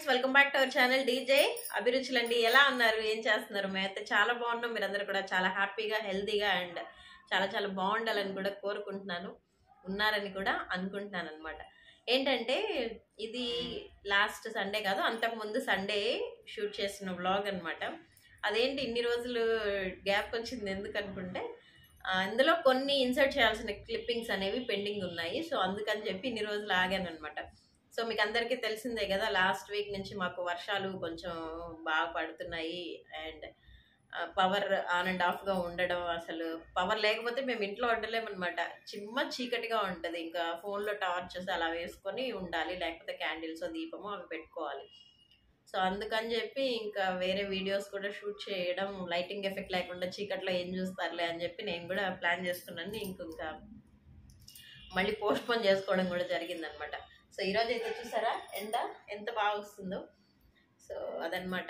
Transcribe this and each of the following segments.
friends welcome back to our channel DJ అభిరుచులండి ఎలా ఉన్నారు ఏం చేస్తున్నారు మేమైతే చాలా బాగున్నాం మీరందరూ కూడా చాలా హ్యాపీగా హెల్తీగా అండ్ చాలా చాలా బాగుండాలని కూడా కోరుకుంటున్నాను ఉన్నారని కూడా అనుకుంటున్నాను అనమాట ఏంటంటే ఇది లాస్ట్ సండే కాదు అంతకు ముందు సండే షూట్ చేసిన వ్లాగ్ అనమాట అదేంటి ఇన్ని రోజులు గ్యాప్ వచ్చింది ఎందుకు అనుకుంటే ఆ, అందులో కొన్ని ఇన్సర్ట్ చేయాల్సిన క్లిప్పింగ్స్ అనేవి పెండింగ్ ఉన్నాయి సో అందుకని చెప్పి ఇన్ని రోజులు ఆగాను అనమాట సో మీకు అందరికీ తెలిసిందే కదా లాస్ట్ వీక్ నుంచి మాకు వర్షాలు కొంచెం బాగా పడుతున్నాయి అండ్ పవర్ ఆన్ అండ్ ఆఫ్గా ఉండడం అసలు పవర్ లేకపోతే మేము ఇంట్లో ఉండలేమన్నమాట చిమ్మ చీకటిగా ఉంటుంది ఇంకా ఫోన్లో టార్చెస్ అలా వేసుకొని ఉండాలి లేకపోతే క్యాండిల్స్ దీపము అవి పెట్టుకోవాలి సో అందుకని చెప్పి ఇంకా వేరే వీడియోస్ కూడా షూట్ చేయడం లైటింగ్ ఎఫెక్ట్ లేకుండా చీకట్లో ఏం చూస్తారులే అని చెప్పి నేను కూడా ప్లాన్ చేసుకున్నాను ఇంక ఇంకా మళ్ళీ పోస్ట్ పోన్ చేసుకోవడం కూడా జరిగిందనమాట సో ఈరోజు అయితే చూసారా ఎంత ఎంత బాగా వస్తుందో సో అదనమాట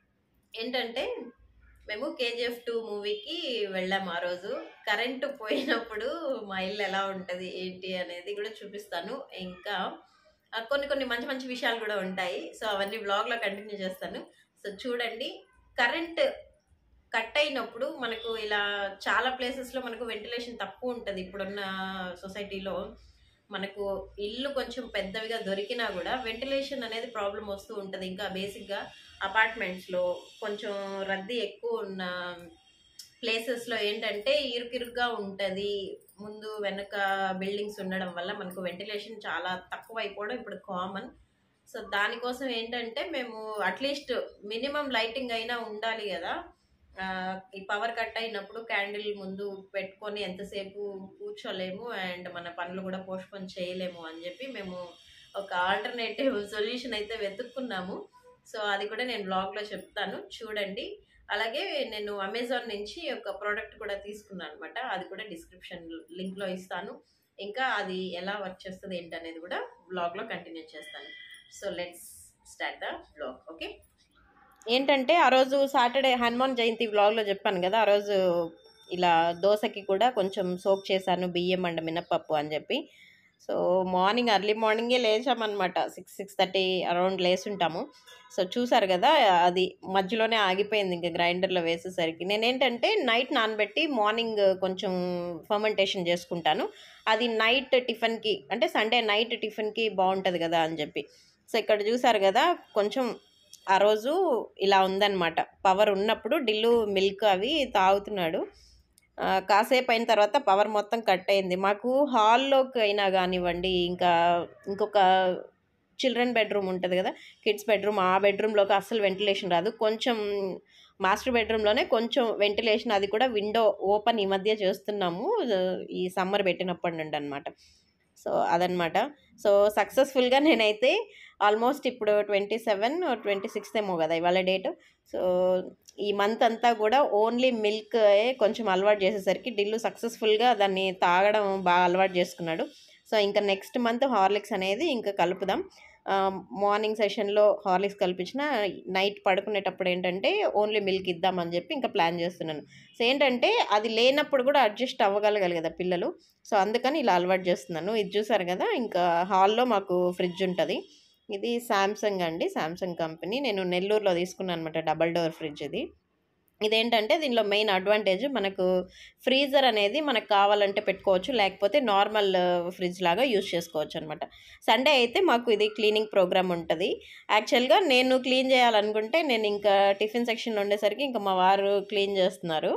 ఏంటంటే మేము కేజీఎఫ్ టూ మూవీకి వెళ్ళాము ఆ రోజు కరెంటు పోయినప్పుడు మా ఇల్లు ఎలా ఉంటుంది ఏంటి అనేది కూడా చూపిస్తాను ఇంకా ఆ, కొన్ని కొన్ని మంచి మంచి విషయాలు కూడా ఉంటాయి సో అవన్నీ బ్లాగ్లో కంటిన్యూ చేస్తాను సో చూడండి కరెంట్ కట్ అయినప్పుడు మనకు ఇలా చాలా ప్లేసెస్లో మనకు వెంటిలేషన్ తక్కువ ఉంటుంది ఇప్పుడున్న సొసైటీలో మనకు ఇల్లు కొంచెం పెద్దవిగా దొరికినా కూడా వెంటిలేషన్ అనేది ప్రాబ్లం వస్తూ ఉంటుంది ఇంకా బేసిక్గా అపార్ట్మెంట్స్లో కొంచెం రద్దీ ఎక్కువ ఉన్న ప్లేసెస్లో ఏంటంటే ఇరుకిరుగ్గా ఉంటుంది ముందు వెనక బిల్డింగ్స్ ఉండడం వల్ల మనకు వెంటిలేషన్ చాలా తక్కువ అయిపోవడం ఇప్పుడు కామన్ సో దానికోసం ఏంటంటే మేము అట్లీస్ట్ మినిమం లైటింగ్ అయినా ఉండాలి కదా ఆ, ఈ పవర్ కట్ అయినప్పుడు క్యాండిల్ ముందు పెట్టుకొని ఎంతసేపు కూర్చోలేము అండ్ మన పనులు కూడా పోస్ట్పోన్ చేయలేము అని చెప్పి మేము ఒక ఆల్టర్నేటివ్ సొల్యూషన్ అయితే వెతుక్కున్నాము సో అది కూడా నేను బ్లాగ్లో చెప్తాను చూడండి అలాగే నేను అమెజాన్ నుంచి ఒక ప్రోడక్ట్ కూడా తీసుకున్నాను అనమాట అది కూడా డిస్క్రిప్షన్ లింక్లో ఇస్తాను ఇంకా అది ఎలా వర్క్ చేస్తుంది ఏంటనేది కూడా బ్లాగ్లో కంటిన్యూ చేస్తాను so let's start the blog okay ఏంటంటే ఆ రోజు సాటర్డే హనుమాన్ జయంతి వ్లాగ్లో చెప్పాను కదా ఆ రోజు ఇలా దోశకి కూడా కొంచెం సోక్ చేశాను బియ్యం అండ్ మినపప్పు అని చెప్పి సో మార్నింగ్ అర్లీ మార్నింగే లేచామన్నమాట సిక్స్ సిక్స్ థర్టీ అరౌండ్ లేచుంటాము సో చూసారు కదా అది మధ్యలోనే ఆగిపోయింది ఇంకా గ్రైండర్లో వేసేసరికి నేనేంటంటే నైట్ నానబెట్టి మార్నింగ్ కొంచెం ఫర్మెంటేషన్ చేసుకుంటాను అది నైట్ టిఫిన్కి అంటే సండే నైట్ టిఫిన్కి బాగుంటుంది కదా అని చెప్పి సో ఇక్కడ చూసారు కదా కొంచెం ఆ రోజు ఇలా ఉందన్నమాట పవర్ ఉన్నప్పుడు డిల్లు మిల్క్ అవి తాగుతున్నాడు ఆ, కాసేపు అయిన తర్వాత పవర్ మొత్తం కట్ అయింది మాకు హాల్లోకి అయినా కానివ్వండి ఇంకా ఇంకొక చిల్డ్రన్ బెడ్రూమ్ ఉంటుంది కదా కిడ్స్ బెడ్రూమ్ ఆ బెడ్రూమ్లోకి అస్సలు వెంటిలేషన్ రాదు కొంచెం మాస్టర్ బెడ్రూమ్లోనే కొంచెం వెంటిలేషన్ అది కూడా విండో ఓపెన్ ఈ మధ్య చేస్తున్నాము ఈ సమ్మర్ పెట్టినప్పటి నుండి అనమాట సో అదనమాట సో సక్సెస్ఫుల్గా నేనైతే ఆల్మోస్ట్ ఇప్పుడు ట్వంటీ సెవెన్ ట్వంటీ సిక్స్త్ ఏమో కదా ఇవాళ డేట్ సో ఈ మంత్ అంతా కూడా ఓన్లీ మిల్క్ కొంచెం అలవాటు చేసేసరికి డిల్లు సక్సెస్ఫుల్గా దాన్ని తాగడం బాగా అలవాటు చేసుకున్నాడు సో ఇంకా నెక్స్ట్ మంత్ హార్లిక్స్ అనేది ఇంకా కలుపుదాం ఆ, మార్నింగ్ సెషన్లో హార్లిక్స్ కల్పించిన నైట్ పడుకునేటప్పుడు ఏంటంటే ఓన్లీ మిల్క్ ఇద్దామని చెప్పి ఇంకా ప్లాన్ చేస్తున్నాను సో ఏంటంటే అది లేనప్పుడు కూడా అడ్జస్ట్ అవ్వగలగాలి కదా పిల్లలు సో అందుకని ఇలా అలవాటు చేస్తున్నాను ఇది చూసారు కదా ఇంకా హాల్లో మాకు ఫ్రిడ్జ్ ఉంటుంది ఇది శాంసంగ్ అండి శాంసంగ్ కంపెనీ నేను నెల్లూరులో తీసుకున్నాను అనమాట డబల్ డోర్ ఫ్రిడ్జ్ ఇది ఇదేంటంటే దీనిలో మెయిన్ అడ్వాంటేజ్ మనకు ఫ్రీజర్ అనేది మనకు కావాలంటే పెట్టుకోవచ్చు లేకపోతే నార్మల్ ఫ్రిడ్జ్ లాగా యూజ్ చేసుకోవచ్చు అనమాట సండే అయితే మాకు ఇది క్లీనింగ్ ప్రోగ్రామ్ ఉంటుంది యాక్చువల్గా నేను క్లీన్ చేయాలనుకుంటే నేను ఇంకా టిఫిన్ సెక్షన్ ఉండేసరికి ఇంకా మా వారు క్లీన్ చేస్తున్నారు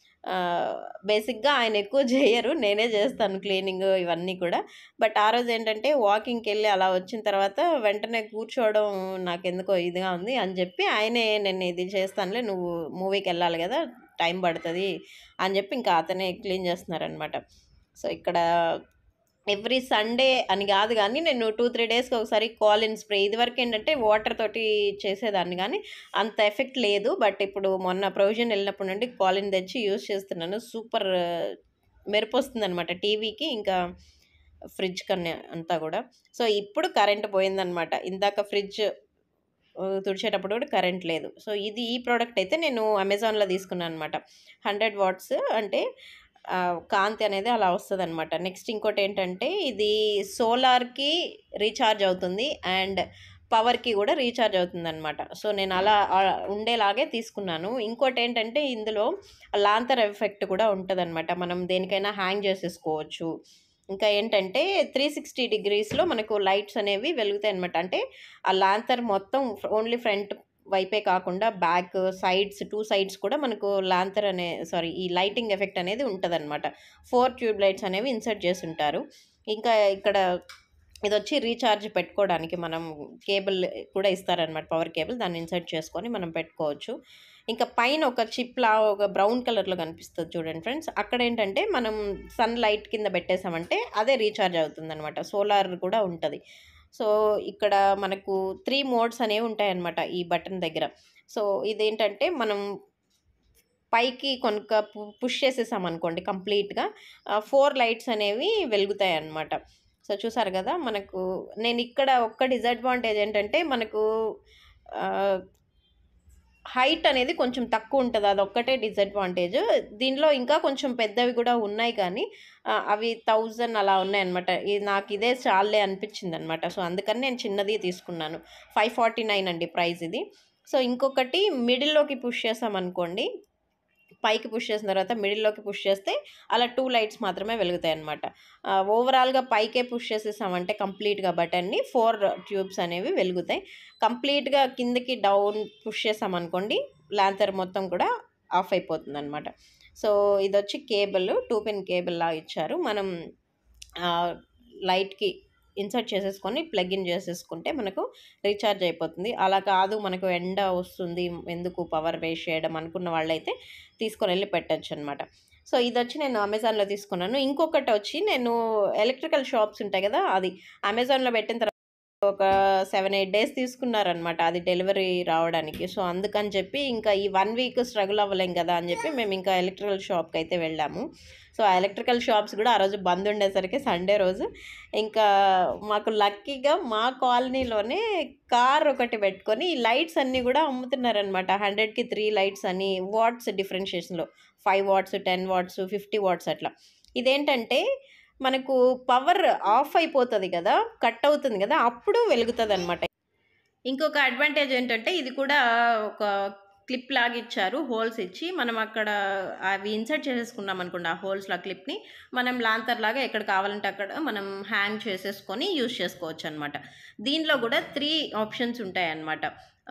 బేసిక్గా ఆయన ఎక్కువ చేయరు నేనే చేస్తాను క్లీనింగ్ ఇవన్నీ కూడా బట్ ఆ రోజు ఏంటంటే వాకింగ్కి వెళ్ళి అలా వచ్చిన తర్వాత వెంటనే కూర్చోవడం నాకు ఎందుకో ఇదిగా ఉంది అని చెప్పి ఆయనే నేను ఇది చేస్తానులే నువ్వు మూవీకి వెళ్ళాలి కదా టైం పడుతుంది అని చెప్పి ఇంకా అతనే క్లీన్ చేస్తున్నారనమాట సో ఇక్కడ ఎవ్రీ సండే అని కాదు కానీ నేను టూ త్రీ డేస్కి ఒకసారి కాలిన్ స్ప్రే ఇదివరకు ఏంటంటే వాటర్ తోటి చేసేదాన్ని కానీ అంత ఎఫెక్ట్ లేదు బట్ ఇప్పుడు మొన్న ప్రొవిజన్ వెళ్ళినప్పుడు నుండి కాలిన్ తెచ్చి యూస్ చేస్తున్నాను సూపర్ మెరుపు వస్తుంది అనమాట టీవీకి ఇంకా ఫ్రిడ్జ్ కన్నా అంతా కూడా సో ఇప్పుడు కరెంట్ పోయిందనమాట ఇందాక ఫ్రిడ్జ్ తుడిచేటప్పుడు కూడా కరెంట్ లేదు సో ఇది ఈ ప్రోడక్ట్ అయితే నేను అమెజాన్లో తీసుకున్నాను అనమాట హండ్రెడ్ వాట్స్ అంటే ఆ, కాంతి అనేది అలా వస్తుంది అనమాట నెక్స్ట్ ఇంకోటి ఏంటంటే ఇది సోలార్కి రీఛార్జ్ అవుతుంది అండ్ పవర్కి కూడా రీఛార్జ్ అవుతుంది అనమాట సో నేను అలా ఆ, ఉండేలాగే తీసుకున్నాను ఇంకోటి ఏంటంటే ఇందులో లాంతర్ ఎఫెక్ట్ కూడా ఉంటుంది మనం దేనికైనా హ్యాంగ్ చేసేసుకోవచ్చు ఇంకా ఏంటంటే త్రీ సిక్స్టీ డిగ్రీస్లో మనకు లైట్స్ అనేవి వెలుగుతాయి అనమాట అంటే ఆ లాంతర్ మొత్తం ఓన్లీ ఫ్రంట్ వైపే కాకుండా బ్యాక్ సైడ్స్ టూ సైడ్స్ కూడా మనకు లాంతర్ అనే సారీ ఈ లైటింగ్ ఎఫెక్ట్ అనేది ఉంటుంది అనమాట ఫోర్ ట్యూబ్ లైట్స్ అనేవి ఇన్సర్ట్ చేసి ఉంటారు ఇంకా ఇక్కడ ఇది వచ్చి రీఛార్జ్ పెట్టుకోవడానికి మనం కేబుల్ కూడా ఇస్తారనమాట పవర్ కేబుల్ దాన్ని ఇన్సర్ట్ చేసుకొని మనం పెట్టుకోవచ్చు ఇంకా పైన ఒక చిప్లా ఒక బ్రౌన్ కలర్లో కనిపిస్తుంది చూడండి ఫ్రెండ్స్ అక్కడ ఏంటంటే మనం సన్ లైట్ కింద పెట్టేసామంటే అదే రీఛార్జ్ అవుతుంది అనమాట సోలార్ కూడా ఉంటుంది సో ఇక్కడ మనకు త్రీ మోడ్స్ అనేవి ఉంటాయన్నమాట ఈ బటన్ దగ్గర సో ఇదేంటంటే మనం పైకి కొనుక పుష్ చేసేసాం అనుకోండి కంప్లీట్గా ఫోర్ లైట్స్ అనేవి వెలుగుతాయి అన్నమాట సో చూసారు కదా మనకు నేను ఇక్కడ ఒక్క డిసడ్వాంటేజ్ ఏంటంటే మనకు హైట్ అనేది కొంచెం తక్కువ ఉంటుంది అది ఒక్కటే డిసడ్వాంటేజ్ దీనిలో ఇంకా కొంచెం పెద్దవి కూడా ఉన్నాయి కానీ ఆ, అవి థౌజండ్ అలా ఉన్నాయన్నమాట ఇది నాకు ఇదే చాలే అనిపించింది అనమాట సో అందుకని నేను చిన్నది తీసుకున్నాను ఫైవ్ ఫార్టీ నైన్ అండి ప్రైస్ ఇది సో ఇంకొకటి మిడిల్లోకి పుష్ చేసామనుకోండి పైకి పుష్ చేసిన తర్వాత మిడిల్లోకి పుష్ చేస్తే అలా టూ లైట్స్ మాత్రమే వెలుగుతాయి అనమాట ఓవరాల్గా పైకే పుష్ చేసేసామంటే కంప్లీట్గా బటన్ని ఫోర్ ట్యూబ్స్ అనేవి వెలుగుతాయి కంప్లీట్గా కిందకి డౌన్ పుష్ చేసామనుకోండి లాంతర్ మొత్తం కూడా ఆఫ్ అయిపోతుంది అనమాట సో ఇది వచ్చి కేబుల్ టూ పిన్ కేబుల్ లా ఇచ్చారు మనం లైట్కి ఇన్సర్ట్ చేసేసుకొని ప్లగ్ ఇన్ చేసేసుకుంటే మనకు రీఛార్జ్ అయిపోతుంది అలా కాదు మనకు ఎండ వస్తుంది ఎందుకు పవర్ వేస్ట్ చేయడం అనుకున్న వాళ్ళైతే తీసుకొని వెళ్ళి పెట్టచ్చు అనమాట సో ఇది వచ్చి నేను అమెజాన్లో తీసుకున్నాను ఇంకొకటి వచ్చి నేను ఎలక్ట్రికల్ షాప్స్ ఉంటాయి కదా అది అమెజాన్లో పెట్టిన తర్వాత ఒక సెవెన్ ఎయిట్ డేస్ తీసుకున్నారనమాట అది డెలివరీ రావడానికి సో అందుకని చెప్పి ఇంకా ఈ వన్ వీక్ స్ట్రగుల్ అవ్వలేం కదా అని చెప్పి మేము ఇంకా ఎలక్ట్రికల్ షాప్కి అయితే వెళ్ళాము సో ఆ ఎలక్ట్రికల్ షాప్స్ కూడా ఆ రోజు బంద్ ఉండేసరికి సండే రోజు ఇంకా మాకు లక్కీగా మా కాలనీలోనే కార్ ఒకటి పెట్టుకొని ఈ లైట్స్ అన్నీ కూడా అమ్ముతున్నారనమాట హండ్రెడ్కి త్రీ లైట్స్ అని వాట్స్ డిఫరెన్షియేషన్లో five watts ten watts fifty watts అట్లా ఇదేంటంటే మనకు పవర్ ఆఫ్ అయిపోతుంది కదా కట్ అవుతుంది కదా అప్పుడు వెలుగుతుంది అనమాట ఇంకొక అడ్వాంటేజ్ ఏంటంటే ఇది కూడా ఒక క్లిప్ లాగా ఇచ్చారు హోల్స్ ఇచ్చి మనం అక్కడ అవి ఇన్సర్ట్ చేసేసుకున్నాం అనుకోండి ఆ హోల్స్లో క్లిప్ని మనం లాంతర్ లాగా ఎక్కడ కావాలంటే అక్కడ మనం హ్యాంగ్ చేసేసుకొని యూజ్ చేసుకోవచ్చు అనమాట దీనిలో కూడా త్రీ ఆప్షన్స్ ఉంటాయి అన్నమాట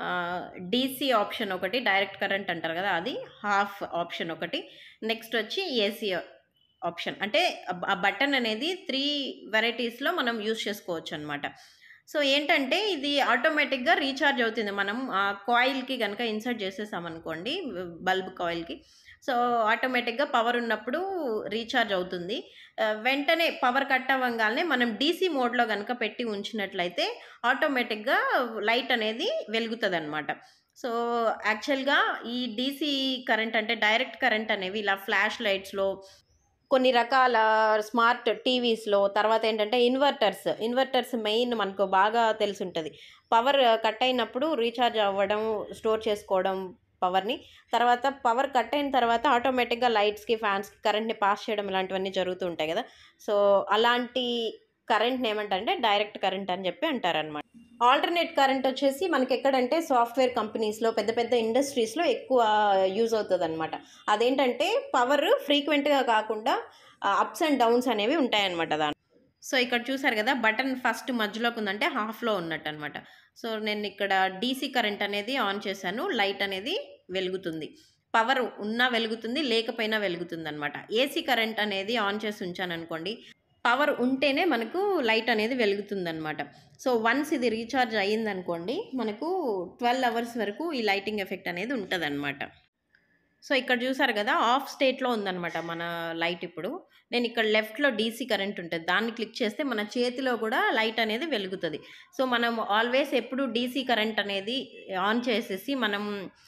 డీసీ ఆప్షన్ ఒకటి డైరెక్ట్ కరెంట్ అంటారు కదా అది హాఫ్ ఆప్షన్ ఒకటి నెక్స్ట్ వచ్చి ఏసీ ఆప్షన్ అంటే ఆ- ఆ బటన్ అనేది త్రీ వెరైటీస్లో మనం యూస్ చేసుకోవచ్చు అనమాట సో ఏంటంటే ఇది ఆటోమేటిక్గా రీఛార్జ్ అవుతుంది మనం ఆ కాయిల్కి కనుక ఇన్సర్ట్ చేసేసామనుకోండి బల్బ్ కాయిల్కి సో ఆటోమేటిక్గా పవర్ ఉన్నప్పుడు రీఛార్జ్ అవుతుంది ఆ, వెంటనే పవర్ కట్ అవ్వగానే మనం డీసీ మోడ్లో కనుక పెట్టి ఉంచినట్లయితే ఆటోమేటిక్గా లైట్ అనేది వెలుగుతుంది అనమాట సో యాక్చువల్గా ఈ డీసీ కరెంట్ అంటే డైరెక్ట్ కరెంట్ అనేవి ఇలా ఫ్లాష్ లైట్స్లో కొన్ని రకాల స్మార్ట్ టీవీస్లో తర్వాత ఏంటంటే ఇన్వర్టర్స్ ఇన్వర్టర్స్ మెయిన్ మనకు బాగా తెలిసి ఉంటుంది పవర్ కట్ అయినప్పుడు రీఛార్జ్ అవ్వడం స్టోర్ చేసుకోవడం పవర్ని తర్వాత పవర్ కట్ అయిన తర్వాత ఆటోమేటిక్గా లైట్స్కి ఫ్యాన్స్కి కరెంట్ని పాస్ చేయడం ఇలాంటివన్నీ జరుగుతూ ఉంటాయి కదా సో అలాంటి కరెంట్ని ఏమంటారంటే డైరెక్ట్ కరెంట్ అని చెప్పి అంటారనమాట ఆల్టర్నేట్ కరెంట్ వచ్చేసి మనకి ఎక్కడంటే సాఫ్ట్వేర్ కంపెనీస్లో పెద్ద పెద్ద ఇండస్ట్రీస్లో ఎక్కువ యూజ్ అవుతుంది అనమాట అదేంటంటే పవర్ ఫ్రీక్వెంట్గా కాకుండా అప్స్ అండ్ డౌన్స్ అనేవి ఉంటాయన్నమాట దాని సో ఇక్కడ చూసారు కదా బటన్ ఫస్ట్ మధ్యలోకి ఉందంటే హాఫ్లో ఉన్నట్టు అనమాట సో నేను ఇక్కడ డీసీ కరెంట్ అనేది ఆన్ చేశాను లైట్ అనేది వెలుగుతుంది పవర్ ఉన్నా వెలుగుతుంది లేకపోయినా వెలుగుతుంది అనమాట ఏసీ కరెంట్ అనేది ఆన్ చేసి ఉంచాను అనుకోండి పవర్ ఉంటేనే మనకు లైట్ అనేది వెలుగుతుంది అనమాట సో వన్స్ ఇది రీఛార్జ్ అయ్యిందనుకోండి మనకు ట్వెల్వ్ అవర్స్ వరకు ఈ లైటింగ్ ఎఫెక్ట్ అనేది ఉంటుంది సో ఇక్కడ చూసారు కదా ఆఫ్ స్టేట్లో ఉందన్నమాట మన లైట్ ఇప్పుడు నేను ఇక్కడ లెఫ్ట్లో డీసీ కరెంట్ ఉంటుంది దాన్ని క్లిక్ చేస్తే మన చేతిలో కూడా లైట్ అనేది వెలుగుతుంది సో మనం ఆల్వేస్ ఎప్పుడు డీసీ కరెంట్ అనేది ఆన్ చేసేసి మనం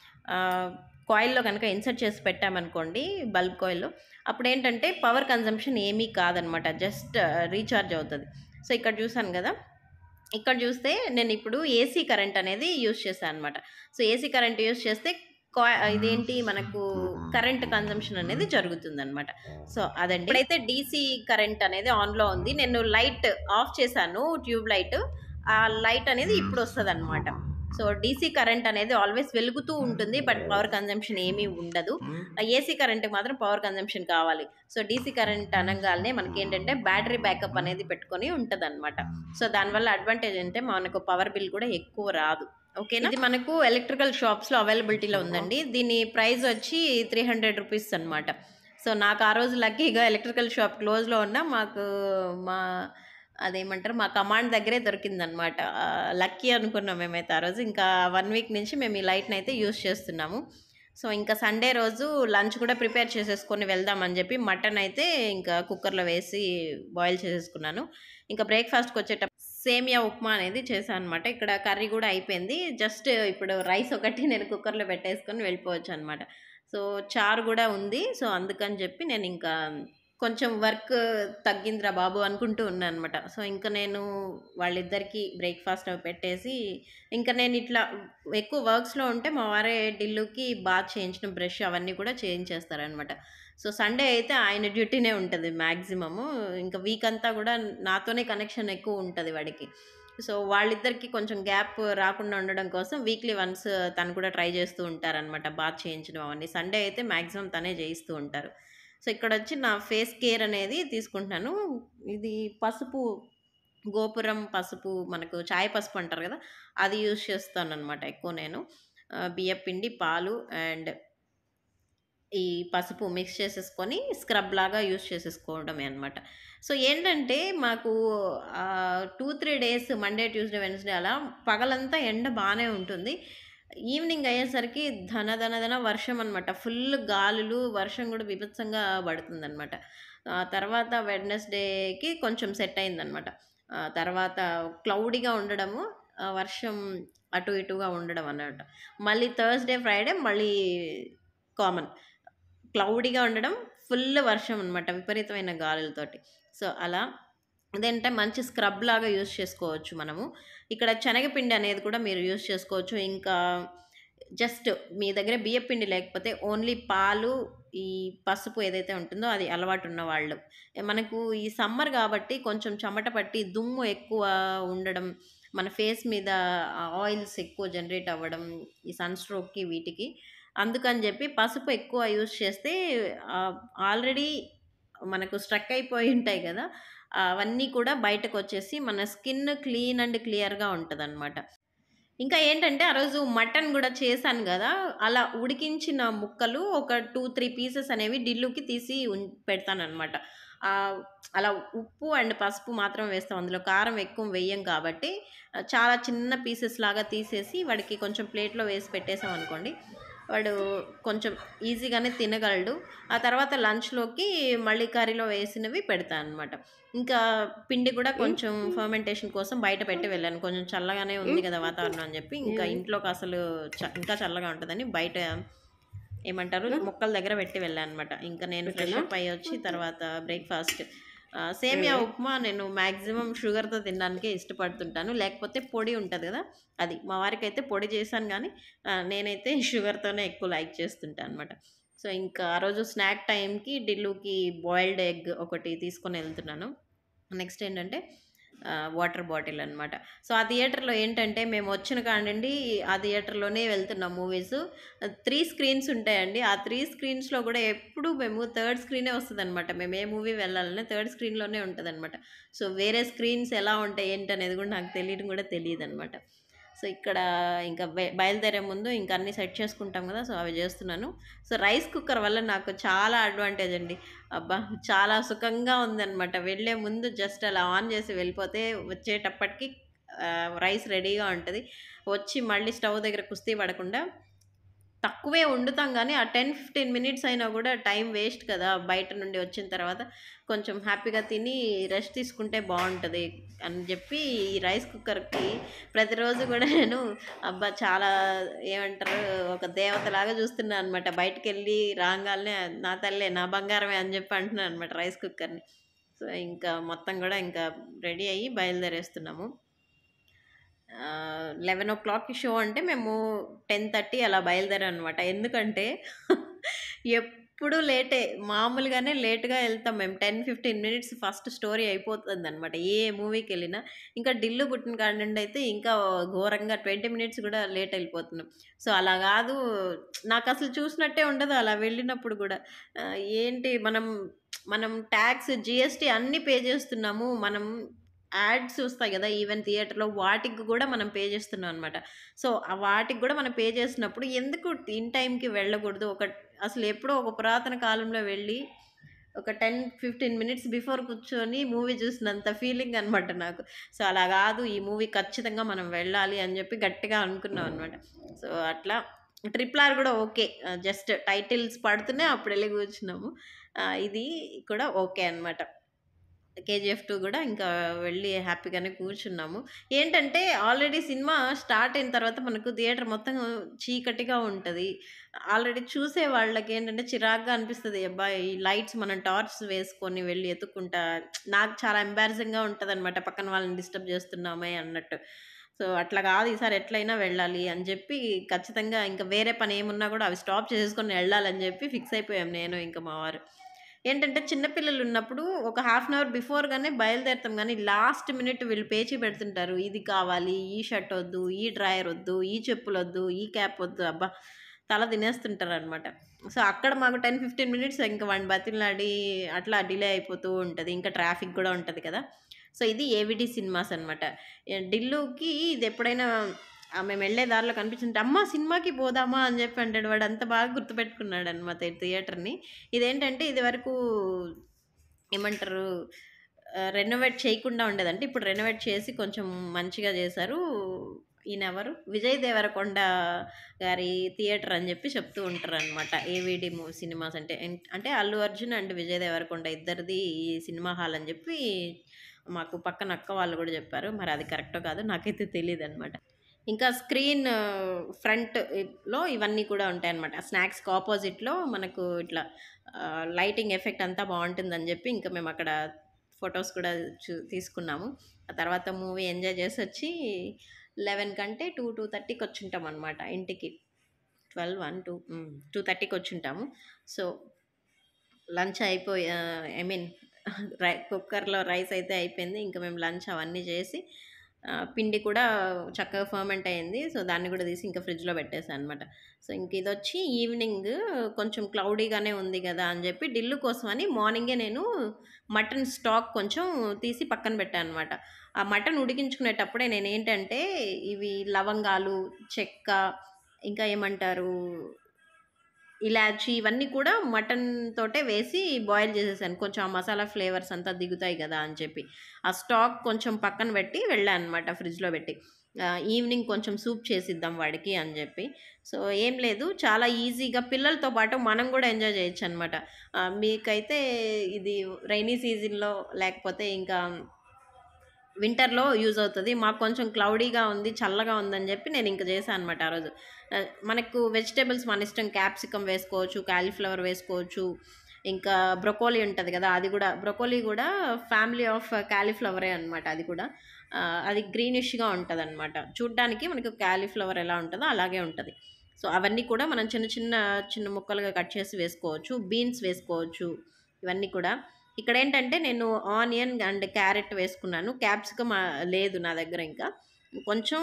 కాయిల్లో కనుక ఇన్సర్ట్ చేసి పెట్టామనుకోండి బల్బ్ కాయిల్లో అప్పుడు ఏంటంటే పవర్ కన్జంప్షన్ ఏమీ కాదనమాట జస్ట్ రీఛార్జ్ అవుతుంది సో ఇక్కడ చూసాను కదా ఇక్కడ చూస్తే నేను ఇప్పుడు ఏసీ కరెంట్ అనేది యూస్ చేశాను అనమాట సో ఏసీ కరెంట్ యూస్ చేస్తే కా ఇదేంటి మనకు కరెంట్ కన్జంప్షన్ అనేది జరుగుతుంది అనమాట సో అదండి ఇప్పుడైతే డీసీ కరెంట్ అనేది ఆన్లో ఉంది నేను లైట్ ఆఫ్ చేశాను ట్యూబ్ లైట్ ఆ లైట్ అనేది ఇప్పుడు వస్తుంది అనమాట సో డీసీ కరెంట్ అనేది ఆల్వేస్ వెలుగుతూ ఉంటుంది బట్ పవర్ కన్జంప్షన్ ఏమీ ఉండదు ఏసీ కరెంట్కి మాత్రం పవర్ కన్జంప్షన్ కావాలి సో డీసీ కరెంట్ అనగానే మనకి ఏంటంటే బ్యాటరీ బ్యాకప్ అనేది పెట్టుకొని ఉంటుంది అనమాట సో దానివల్ల అడ్వాంటేజ్ అంటే మనకు పవర్ బిల్ కూడా ఎక్కువ రాదు ఓకేనా ఇది మనకు ఎలక్ట్రికల్ షాప్స్లో అవైలబిలిటీలో ఉందండి దీని ప్రైస్ వచ్చి త్రీ హండ్రెడ్ రూపీస్ అనమాట సో నాకు ఆ రోజు లక్కీగా ఎలక్ట్రికల్ షాప్ క్లోజ్లో ఉన్న మాకు మా అదేమంటారు మా కమాండ్ దగ్గరే దొరికిందనమాట లక్కీ అనుకున్నాం మేమైతే ఆ రోజు ఇంకా వన్ వీక్ నుంచి మేము ఈ లైట్ని అయితే యూస్ చేస్తున్నాము సో ఇంకా సండే రోజు లంచ్ కూడా ప్రిపేర్ చేసేసుకొని వెళ్దామని చెప్పి మటన్ అయితే ఇంకా కుక్కర్లో వేసి బాయిల్ చేసేసుకున్నాను ఇంకా బ్రేక్ఫాస్ట్కి వచ్చేటప్పుడు సేమియా ఉప్మా అనేది చేశాను అనమాట ఇక్కడ కర్రీ కూడా అయిపోయింది జస్ట్ ఇప్పుడు రైస్ ఒకటి నేను కుక్కర్లో పెట్టేసుకొని వెళ్ళిపోవచ్చు అనమాట సో చారు కూడా ఉంది సో అందుకని చెప్పి నేను ఇంకా కొంచెం వర్క్ తగ్గిందిరా బాబు అనుకుంటూ ఉన్నాను అనమాట సో ఇంకా నేను వాళ్ళిద్దరికి బ్రేక్ఫాస్ట్ అవి పెట్టేసి ఇంకా నేను ఇట్లా ఎక్కువ వర్క్స్లో ఉంటే మా వారే డిల్లుకి బాత్ చేయించిన బ్రష్ అవన్నీ కూడా చేయించేస్తారనమాట సో సండే అయితే ఆయన డ్యూటీనే ఉంటుంది మ్యాక్సిమము ఇంకా వీక్ అంతా కూడా నాతోనే కనెక్షన్ ఎక్కువ ఉంటుంది వాడికి సో వాళ్ళిద్దరికి కొంచెం గ్యాప్ రాకుండా ఉండడం కోసం వీక్లీ వన్స్ తను కూడా ట్రై చేస్తూ ఉంటారనమాట బాత్ చేయించడం అవన్నీ సండే అయితే మ్యాక్సిమం తనే చేయిస్తూ ఉంటారు సో ఇక్కడ వచ్చి నా ఫేస్ కేర్ అనేది తీసుకుంటున్నాను ఇది పసుపు గోపురం పసుపు మనకు చాయ్ పసుపు అంటారు కదా అది యూజ్ చేస్తాను అనమాట ఎక్కువ నేను బియ్య పిండి పాలు అండ్ ఈ పసుపు మిక్స్ చేసేసుకొని స్క్రబ్ లాగా యూజ్ చేసేసుకోవడమే అనమాట సో ఏంటంటే మాకు two three days Monday Tuesday Wednesday అలా పగలంతా ఎండ బాగానే ఉంటుంది ఈవినింగ్ అయ్యేసరికి ధన ధన ధన వర్షం అనమాట ఫుల్ గాలులు వర్షం కూడా విభత్సంగా పడుతుంది అనమాట తర్వాత వెడ్నెస్డేకి కొంచెం సెట్ అయిందనమాట తర్వాత క్లౌడీగా ఉండడము వర్షం అటు ఇటుగా ఉండడం అన్నమాట మళ్ళీ థర్స్డే ఫ్రైడే మళ్ళీ కామన్ క్లౌడీగా ఉండడం ఫుల్ వర్షం అనమాట విపరీతమైన గాలులతోటి సో అలా అదేంటే మంచి స్క్రబ్ లాగా యూస్ చేసుకోవచ్చు మనము ఇక్కడ శనగపిండి అనేది కూడా మీరు యూస్ చేసుకోవచ్చు ఇంకా జస్ట్ మీ దగ్గర బియ్యపిండి లేకపోతే ఓన్లీ పాలు ఈ పసుపు ఏదైతే ఉంటుందో అది అలవాటు ఉన్న వాళ్ళు మనకు ఈ సమ్మర్ కాబట్టి కొంచెం చెమట పట్టి దుమ్ము ఎక్కువ ఉండడం మన ఫేస్ మీద ఆయిల్స్ ఎక్కువ జనరేట్ అవ్వడం ఈ సన్ స్ట్రోక్కి వీటికి అందుకని చెప్పి పసుపు ఎక్కువ యూస్ చేస్తే ఆల్రెడీ మనకు స్ట్రక్ అయిపోయి ఉంటాయి కదా అవన్నీ కూడా బయటకు వచ్చేసి మన స్కిన్ క్లీన్ అండ్ క్లియర్గా ఉంటుంది అనమాట ఇంకా ఏంటంటే ఆ రోజు మటన్ కూడా చేశాను కదా అలా ఉడికించిన ముక్కలు ఒక టూ త్రీ పీసెస్ అనేవి డిల్లుకి తీసి పెడతాను అనమాట అలా ఉప్పు అండ్ పసుపు మాత్రం వేస్తాం అందులో కారం ఎక్కువ వేయం కాబట్టి చాలా చిన్న పీసెస్ లాగా తీసేసి వాడికి కొంచెం ప్లేట్లో వేసి పెట్టేసాం అనుకోండి వాడు కొంచెం ఈజీగానే తినగలడు ఆ తర్వాత లంచ్లోకి మళ్ళీ కర్రీలో వేసినవి పెడతాను అనమాట ఇంకా పిండి కూడా కొంచెం ఫర్మెంటేషన్ కోసం బయట పెట్టి వెళ్ళాను కొంచెం చల్లగానే ఉంది కదా వాతావరణం అని చెప్పి ఇంకా ఇంట్లోకి అసలు ఇంకా చల్లగా ఉంటుందని బయట ఏమంటారు మొక్కల దగ్గర పెట్టి వెళ్ళాను అనమాట ఇంకా నేను ఫ్రెష్ అప్ అయ్యి వచ్చి తర్వాత బ్రేక్ఫాస్ట్ సేమియా ఉప్మా నేను మ్యాక్సిమం షుగర్తో తినడానికే ఇష్టపడుతుంటాను లేకపోతే పొడి ఉంటుంది కదా అది మా వారికి అయితే పొడి చేశాను కానీ నేనైతే షుగర్తోనే ఎక్కువ లైక్ చేస్తుంటాను అనమాట సో ఇంకా ఆ రోజు స్నాక్ టైంకి డిల్లుకి బాయిల్డ్ ఎగ్ ఒకటి తీసుకొని వెళ్తున్నాను నెక్స్ట్ ఏంటంటే వాటర్ బాటిల్ అనమాట సో ఆ థియేటర్లో ఏంటంటే మేము వచ్చిన కాడండి ఆ థియేటర్లోనే వెళ్తున్నాం మూవీస్ త్రీ స్క్రీన్స్ ఉంటాయండి ఆ త్రీ స్క్రీన్స్లో కూడా ఎప్పుడు మేము థర్డ్ స్క్రీనే వస్తుంది అనమాట మేము ఏ మూవీ వెళ్ళాలన్నా థర్డ్ స్క్రీన్లోనే ఉంటుంది అనమాట సో వేరే స్క్రీన్స్ ఎలా ఉంటాయి ఏంటి అనేది కూడా నాకు తెలియడం కూడా తెలియదు అనమాట సో ఇక్కడ ఇంకా బయలుదేరే ముందు ఇంకా అన్ని సెట్ చేసుకుంటాం కదా సో అవి చేస్తున్నాను సో రైస్ కుక్కర్ వల్ల నాకు చాలా అడ్వాంటేజ్ అండి అబ్బా చాలా సుఖంగా ఉందన్నమాట వెళ్ళే ముందు జస్ట్ అలా ఆన్ చేసి వెళ్ళిపోతే వచ్చేటప్పటికి రైస్ రెడీగా ఉంటుంది వచ్చి మళ్ళీ స్టవ్ దగ్గర కుస్తీ పడకుండా తక్కువే వండుతాం కానీ ఆ టెన్ ఫిఫ్టీన్ మినిట్స్ అయినా కూడా టైం వేస్ట్ కదా బయట నుండి వచ్చిన తర్వాత కొంచెం హ్యాపీగా తిని రెస్ట్ తీసుకుంటే బాగుంటుంది అని చెప్పి ఈ రైస్ కుక్కర్కి ప్రతిరోజు కూడా నేను అబ్బా చాలా ఏమంటారు ఒక దేవతలాగా చూస్తున్నాను అనమాట బయటకు వెళ్ళి రాగానే నా తల్లే నా బంగారమే అని చెప్పి అంటున్నాను అనమాట రైస్ కుక్కర్ని సో ఇంకా మొత్తం కూడా ఇంకా రెడీ అయ్యి బయలుదేరేస్తున్నాము లెవెన్ ఓ క్లాక్కి షో అంటే మేము టెన్ థర్టీ అలా బయలుదేరాం అనమాట ఎందుకంటే ఎప్పుడు లేటే మామూలుగానే లేట్గా వెళ్తాం మేము ten fifteen minutes first story అయిపోతుంది అనమాట ఏ మూవీకి వెళ్ళినా ఇంకా డిల్లు పుట్టిన కాడ నుండి అయితే ఇంకా ఘోరంగా ట్వంటీ మినిట్స్ కూడా లేట్ వెళ్ళిపోతున్నాం సో అలా కాదు నాకు అసలు చూసినట్టే ఉండదు అలా వెళ్ళినప్పుడు కూడా ఆ, ఏంటి మనం మనం ట్యాక్స్ జిఎస్టీ అన్నీ పే చేస్తున్నాము మనం యాడ్స్ వస్తాయి కదా ఈవెన్ థియేటర్లో వాటికి కూడా మనం పే చేస్తున్నాం అనమాట సో ఆ వాటికి కూడా మనం పే చేసినప్పుడు ఎందుకు ఇన్ టైంకి వెళ్ళకూడదు ఒక అసలు ఎప్పుడో ఒక పురాతన కాలంలో వెళ్ళి ఒక టెన్ ఫిఫ్టీన్ మినిట్స్ బిఫోర్ కూర్చొని మూవీ చూసినంత ఫీలింగ్ అనమాట నాకు సో అలా కాదు ఈ మూవీ ఖచ్చితంగా మనం వెళ్ళాలి అని చెప్పి గట్టిగా అనుకున్నాం అనమాట సో అట్లా ట్రిపుల్ ఆర్ కూడా ఓకే జస్ట్ టైటిల్స్ పడుతూనే అప్పుడు వెళ్ళి కూర్చున్నాము ఆ, ఇది కూడా ఓకే అనమాట కేజీఎఫ్ టూ కూడా ఇంకా వెళ్ళి హ్యాపీగానే కూర్చున్నాము ఏంటంటే ఆల్రెడీ సినిమా స్టార్ట్ అయిన తర్వాత మనకు థియేటర్ మొత్తం చీకటిగా ఉంటుంది ఆల్రెడీ చూసే వాళ్ళకి ఏంటంటే చిరాగ్గా అనిపిస్తుంది అబ్బాయి ఈ లైట్స్ మనం టార్చ్ వేసుకొని వెళ్ళి ఎత్తుక్కుంటా నాకు చాలా ఎంబారసింగ్గా ఉంటుంది అనమాట పక్కన వాళ్ళని డిస్టర్బ్ చేస్తున్నామే అన్నట్టు సో అట్లా కాదు ఈసారి ఎట్లయినా వెళ్ళాలి అని చెప్పి ఖచ్చితంగా ఇంకా వేరే పని ఏమున్నా కూడా అవి స్టాప్ చేసుకొని వెళ్ళాలని చెప్పి ఫిక్స్ అయిపోయాం నేను ఇంకా మా వారు ఏంటంటే చిన్నపిల్లలు ఉన్నప్పుడు ఒక హాఫ్ అన్ అవర్ బిఫోర్గానే బయలుదేరుతాం కానీ లాస్ట్ మినిట్ వీళ్ళు పేచీ పెడుతుంటారు ఇది కావాలి ఈ షర్ట్ వద్దు ఈ డ్రాయర్ వద్దు ఈ చెప్పులు వద్దు ఈ క్యాప్ వద్దు అబ్బా తల తినేస్తుంటారు అనమాట సో అక్కడ మాకు టెన్ ఫిఫ్టీన్ మినిట్స్ ఇంకా వాడిని బతిలాడి అట్లా డిలే అయిపోతూ ఉంటుంది ఇంకా ట్రాఫిక్ కూడా ఉంటుంది కదా సో ఇది ఏవిడి సినిమాస్ అనమాట ఢిల్లుకి ఇది ఎప్పుడైనా ఆ మేము వెళ్ళే దారిలో కనిపించింది అమ్మ సినిమాకి పోదామా అని చెప్పి అంటాడు వాడు అంత బాగా గుర్తుపెట్టుకున్నాడు అనమాట థియేటర్ని ఇదేంటంటే ఇది వరకు ఏమంటారు రెనోవేట్ చేయకుండా ఉండేదంటే ఇప్పుడు రెనోవేట్ చేసి కొంచెం మంచిగా చేశారు ఈయన ఎవరు విజయ్ దేవరకొండ గారి థియేటర్ అని చెప్పి చెప్తూ ఉంటారు అనమాట ఏవిడి మూవీ సినిమాస్ అంటే ఎన్- అంటే అల్లు అర్జున్ అండ్ విజయ్ దేవరకొండ ఇద్దరిది ఈ సినిమా హాల్ అని చెప్పి మాకు పక్కన అక్క వాళ్ళు కూడా చెప్పారు మరి అది కరెక్టో కాదు నాకైతే తెలియదు అనమాట ఇంకా స్క్రీన్ ఫ్రంట్ లో ఇవన్నీ కూడా ఉంటాయి అనమాట స్నాక్స్కి ఆపోజిట్లో మనకు ఇట్లా లైటింగ్ ఎఫెక్ట్ అంతా బాగుంటుందని చెప్పి ఇంకా మేము అక్కడ ఫొటోస్ కూడా చూ తీసుకున్నాము ఆ తర్వాత మూవీ ఎంజాయ్ చేసి వచ్చి లెవెన్ కంటే టూ టూ థర్టీకి వచ్చుంటాం అనమాట ఇంటికి ట్వెల్వ్ వన్ టూ టూ థర్టీకి వచ్చుంటాము సో లంచ్ అయిపోయి ఐ మీన్ రై కుక్కర్లో రైస్ అయితే అయిపోయింది ఇంకా మేము లంచ్ అవన్నీ చేసి ఆ, పిండి కూడా చక్కగా ఫర్మెంట్ అయింది సో దాన్ని కూడా తీసి ఇంకా ఫ్రిడ్జ్లో పెట్టేసాను అనమాట సో ఇంక ఇది వచ్చి ఈవినింగ్ కొంచెం క్లౌడీగానే ఉంది కదా అని చెప్పి డిల్లు కోసం అని మార్నింగే నేను మటన్ స్టాక్ కొంచెం తీసి పక్కన పెట్టాను అనమాట ఆ మటన్ ఉడికించుకునేటప్పుడే నేను ఏంటంటే ఇవి లవంగాలు చెక్క ఇంకా ఏమంటారు ఇలాచి ఇవన్నీ కూడా మటన్ తోటే వేసి బాయిల్ చేసేసాను కొంచెం ఆ మసాలా ఫ్లేవర్స్ అంతా దిగుతాయి కదా అని చెప్పి ఆ స్టాక్ కొంచెం పక్కన పెట్టి వెళ్ళాను అనమాట ఫ్రిడ్జ్లో పెట్టి ఆ, ఈవినింగ్ కొంచెం సూప్ చేసిద్దాం వాడికి అని చెప్పి సో ఏం లేదు చాలా ఈజీగా పిల్లలతో పాటు మనం కూడా ఎంజాయ్ చేయొచ్చు అనమాట మీకైతే ఇది రైనీ సీజన్లో లేకపోతే ఇంకా వింటర్లో యూజ్ అవుతుంది మాకు కొంచెం క్లౌడీగా ఉంది చల్లగా ఉందని చెప్పి నేను ఇంకా చేశాను అనమాట ఆ రోజు ఆ, మనకు వెజిటేబుల్స్ మన ఇష్టం క్యాప్సికమ్ వేసుకోవచ్చు కాలీఫ్లవర్ వేసుకోవచ్చు ఇంకా బ్రొకోలీ ఉంటుంది కదా అది కూడా బ్రొకోలీ కూడా ఫ్యామిలీ ఆఫ్ కాలీఫ్లవరే అనమాట అది కూడా ఆ, అది గ్రీనిష్గా ఉంటుంది అనమాట చూడ్డానికి మనకు కాలీఫ్లవర్ ఎలా ఉంటుందో అలాగే ఉంటుంది సో అవన్నీ కూడా మనం చిన్న చిన్న చిన్న ముక్కలుగా కట్ చేసి వేసుకోవచ్చు బీన్స్ వేసుకోవచ్చు ఇవన్నీ కూడా ఇక్కడ ఏంటంటే నేను ఆనియన్ అండ్ క్యారెట్ వేసుకున్నాను క్యాప్సికమ్ లేదు నా దగ్గర ఇంకా కొంచెం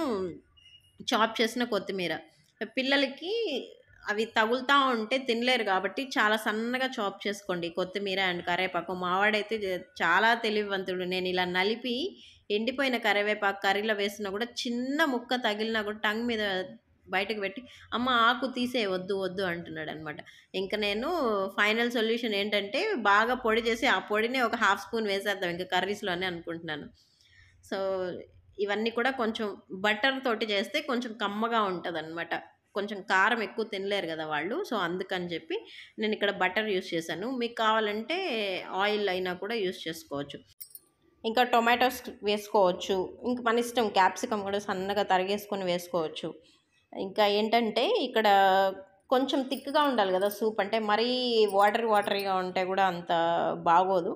చాప్ చేసిన కొత్తిమీర పిల్లలకి అవి తగులుతూ ఉంటే తినలేరు కాబట్టి చాలా సన్నగా చాప్ చేసుకోండి కొత్తిమీర అండ్ కరివేపాకు మావాడైతే జ- చాలా తెలివివంతుడు నేను ఇలా నలిపి ఎండిపోయిన కరివేపాకు కర్రీలో వేసినా కూడా చిన్న ముక్క తగిలినా కూడా టంగ్ మీద బయటకు పెట్టి అమ్మ ఆకు తీసే వద్దు వద్దు అంటున్నాడు అనమాట ఇంకా నేను ఫైనల్ సొల్యూషన్ ఏంటంటే బాగా పొడి చేసి ఆ పొడిని ఒక హాఫ్ స్పూన్ వేసేద్దాం ఇంకా కర్రీస్లోనే అనుకుంటున్నాను సో ఇవన్నీ కూడా కొంచెం బటర్ తోటి చేస్తే కొంచెం కమ్మగా ఉంటుంది అనమాట కొంచెం కారం ఎక్కువ తినలేరు కదా వాళ్ళు సో అందుకని చెప్పి నేను ఇక్కడ బటర్ యూస్ చేశాను మీకు కావాలంటే ఆయిల్ అయినా కూడా యూస్ చేసుకోవచ్చు ఇంకా టొమాటోస్ వేసుకోవచ్చు ఇంకా మన ఇష్టం క్యాప్సికమ్ కూడా సన్నగా తరిగేసుకొని వేసుకోవచ్చు ఇంకా ఏంటంటే ఇక్కడ కొంచెం థిక్గా ఉండాలి కదా సూప్ అంటే మరీ వాటర్ వాటరీగా ఉంటే కూడా అంత బాగోదు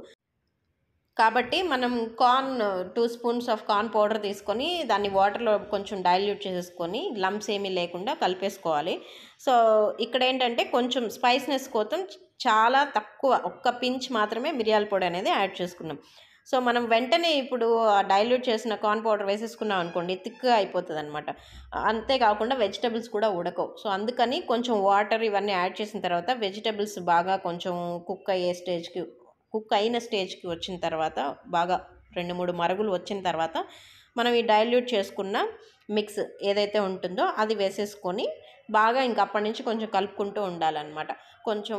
కాబట్టి మనం corn two spoons of corn powder తీసుకొని దాన్ని వాటర్లో కొంచెం డైల్యూట్ చేసేసుకొని లమ్స్ ఏమీ లేకుండా కలిపేసుకోవాలి సో ఇక్కడ ఏంటంటే కొంచెం స్పైస్నెస్ కోసం చాలా తక్కువ ఒక్క పించ్ మాత్రమే మిరియాల పొడి అనేది యాడ్ చేసుకున్నాం సో మనం వెంటనే ఇప్పుడు డైల్యూట్ చేసిన కార్న్ పౌడర్ వేసేసుకున్నాం అనుకోండి థిక్గా అయిపోతుంది అనమాట అంతేకాకుండా వెజిటబుల్స్ కూడా ఉడకవు సో అందుకని కొంచెం వాటర్ ఇవన్నీ యాడ్ చేసిన తర్వాత వెజిటబుల్స్ బాగా కొంచెం కుక్ అయ్యే స్టేజ్కి కుక్ అయిన స్టేజ్కి వచ్చిన తర్వాత బాగా రెండు మూడు మరుగులు వచ్చిన తర్వాత మనం ఈ డైల్యూట్ చేసుకున్న మిక్స్ ఏదైతే ఉంటుందో అది వేసేసుకొని బాగా ఇంక అప్పటి నుంచి కొంచెం కలుపుకుంటూ ఉండాలన్నమాట కొంచెం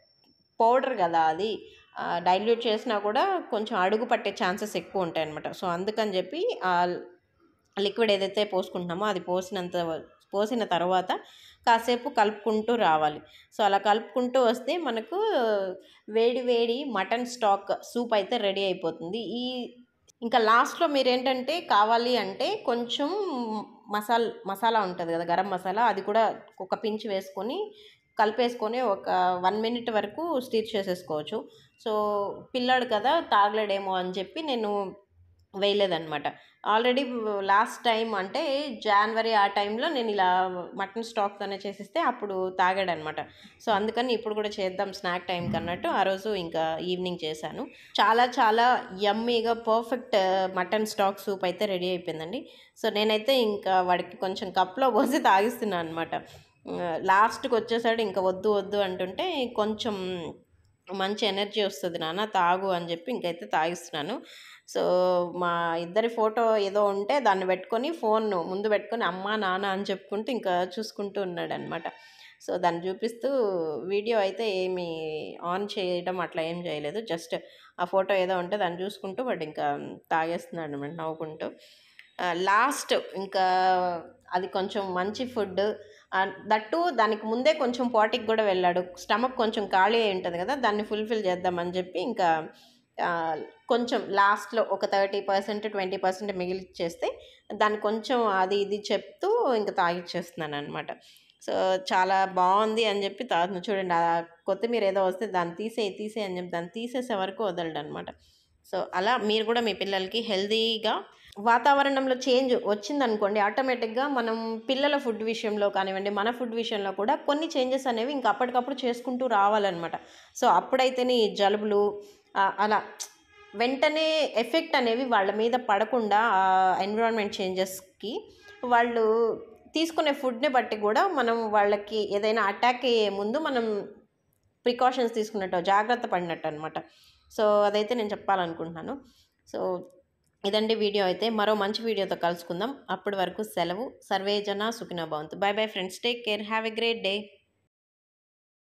పౌడర్ కదా అది డైల్యూట్ చేసినా కూడా కొంచెం అడుగు పట్టే ఛాన్సెస్ ఎక్కువ ఉంటాయి అనమాట సో అందుకని చెప్పి ఆ లిక్విడ్ ఏదైతే పోసుకుంటున్నామో అది పోసినంత పోసిన తర్వాత కాసేపు కలుపుకుంటూ రావాలి సో అలా కలుపుకుంటూ వస్తే మనకు వేడి వేడి మటన్ స్టాక్ సూప్ అయితే రెడీ అయిపోతుంది ఈ ఇంకా లాస్ట్లో మీరు ఏంటంటే కావాలి అంటే కొంచెం మసాల్ మసాలా ఉంటుంది కదా గరం మసాలా అది కూడా ఒక పించ్ వేసుకొని కలిపేసుకొని ఒక వన్ మినిట్ వరకు స్టీర్ చేసేసుకోవచ్చు సో పిల్లాడు కదా తాగలేడేమో అని చెప్పి నేను వేయలేదన్నమాట ఆల్రెడీ లాస్ట్ టైం అంటే జనవరి ఆ టైంలో నేను ఇలా మటన్ స్టాక్తోనే చేసిస్తే అప్పుడు తాగాడనమాట సో అందుకని ఇప్పుడు కూడా చేద్దాం స్నాక్ టైంకి అన్నట్టు ఆ రోజు ఇంకా ఈవినింగ్ చేశాను చాలా చాలా యమ్మీగా పర్ఫెక్ట్ మటన్ స్టాక్ సూప్ అయితే రెడీ అయిపోయిందండి సో నేనైతే ఇంకా వాడికి కొంచెం కప్లో పోసి తాగిస్తున్నాను అనమాట లాస్ట్కి వచ్చేసాడు ఇంకా వద్దు వద్దు అంటుంటే కొంచెం మంచి ఎనర్జీ వస్తుంది నాన్న తాగు అని చెప్పి ఇంకైతే తాగిస్తున్నాను సో మా ఇద్దరి ఫోటో ఏదో ఉంటే దాన్ని పెట్టుకొని ఫోన్ ముందు పెట్టుకొని అమ్మ నాన్న అని చెప్పుకుంటూ ఇంకా చూసుకుంటూ ఉన్నాడు అనమాట సో దాన్ని చూపిస్తూ వీడియో అయితే ఏమి ఆన్ చేయడం అట్లా ఏం చేయలేదు జస్ట్ ఆ ఫోటో ఏదో ఉంటే దాన్ని చూసుకుంటూ వాడు ఇంకా తాగేస్తున్నాడు అనమాట నవ్వుకుంటూ లాస్ట్ ఇంకా అది కొంచెం మంచి ఫుడ్ దట్టు దానికి ముందే కొంచెం పాటికి కూడా వెళ్ళాడు స్టమక్ కొంచెం ఖాళీ అయి ఉంటుంది కదా దాన్ని ఫుల్ఫిల్ చేద్దామని చెప్పి ఇంకా కొంచెం లాస్ట్లో ఒక థర్టీ పర్సెంట్ ట్వంటీ పర్సెంట్ మిగిలిచ్చేస్తే దాన్ని కొంచెం అది ఇది చెప్తూ ఇంకా తాగిచ్చేస్తున్నాను అనమాట సో చాలా బాగుంది అని చెప్పి తా చూడండి ఆ కొత్తిమీర ఏదో వస్తే దాన్ని తీసే తీసే అని చెప్పి దాన్ని తీసేసే వరకు వదలడు అనమాట సో అలా మీరు కూడా మీ పిల్లలకి హెల్తీగా వాతావరణంలో చేంజ్ వచ్చిందనుకోండి ఆటోమేటిక్గా మనం పిల్లల ఫుడ్ విషయంలో కానివ్వండి మన ఫుడ్ విషయంలో కూడా కొన్ని చేంజెస్ అనేవి ఇంకా అప్పటికప్పుడు చేసుకుంటూ రావాలన్నమాట సో అప్పుడైతేనే ఈ జలుబులు అలా వెంటనే ఎఫెక్ట్ అనేవి వాళ్ళ మీద పడకుండా ఎన్విరాన్మెంట్ చేంజెస్కి వాళ్ళు తీసుకునే ఫుడ్ని బట్టి కూడా మనం వాళ్ళకి ఏదైనా అటాక్ అయ్యే ముందు మనం ప్రికాషన్స్ తీసుకున్నట్టు జాగ్రత్త పడినట్టు అనమాట సో అదైతే నేను చెప్పాలనుకుంటున్నాను సో ఇదండి వీడియో అయితే మరో మంచి వీడియోతో కలుసుకుందాం అప్పటి వరకు సెలవు సర్వేజన సుఖినా భవంతు bye bye friends take care have a great day